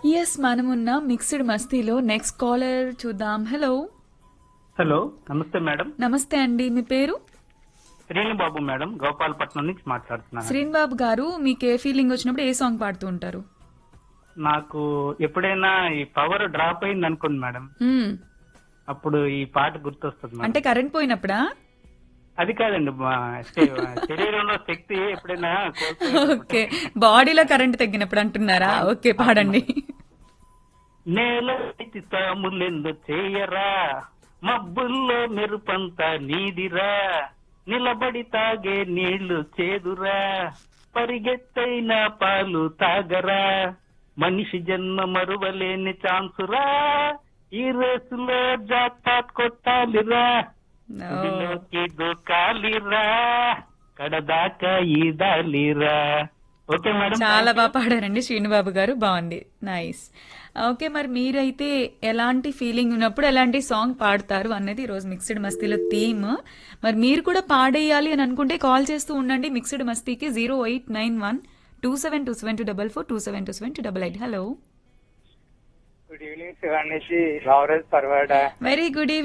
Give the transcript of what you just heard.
Yes మనమున్న mixed మస్తీలో next caller చూద్దాం హలో హలో నమస్తే మేడం నమస్తే అండి మీ పేరు శ్రీనిబాబు మేడం గోపాలపట్నం నుంచి మాట్లాడుతున్నాను శ్రీన్ బాబు గారు మీకు ఏ ఫీలింగ్ వచ్చినప్పుడు ఏ సాంగ్ పాడుతూ ఉంటారు నాకు ఎప్పుడైనా ఈ పవర్ డ్రాప్ అయింది అనుకోండి మేడం మ్మ్. అప్పుడు ఈ పాట గుర్తొస్తుంది మేడం అంటే కరెంట్ పోయినప్పుడా అది కాదండి మా శ- శరీరంలో శక్తి ఎప్పుడైనా కోల్పోయినప్పుడు. ఓకే బాడీలో కరెంట్ తగ్గినప్పుడు అంటున్నారా ఓకే పాడండి నేల తాములెందు చేయరా మబ్బుల్లో మెరుపంతా నీదిరా నిలబడి తాగే నీళ్లు చేదురా పరిగెత్తైన పాలు తాగరా మనిషి జన్మ మరువలేని ఛాన్సురా ఈ రేసులో జాక్పాట్ కొట్టాలిరా No. ఇందులోకి దూకాలిరా కడదాకా ఈదాలిరా ఓకే మేడం చాలా బాగా పాడారండి శ్రీనుబాబు గారు బాగుంది నైస్ ఓకే మరి మీరైతే ఎలాంటి ఫీలింగ్ ఉన్నప్పుడు ఎలాంటి సాంగ్ పాడతారు అన్నది ఈ రోజు మిక్స్డ్ మస్తీలో థీమ్ మరి మీరు కూడా పాడేయాలి అని అనుకుంటే కాల్ చేస్తూ ఉండండి మిక్స్డ్ మస్తీకి zero eight nine one two seven two seven two double four two seven two seven two double eight hello good evening శివానిషి లారెన్స్ పర్వాడ వెరీ గుడ్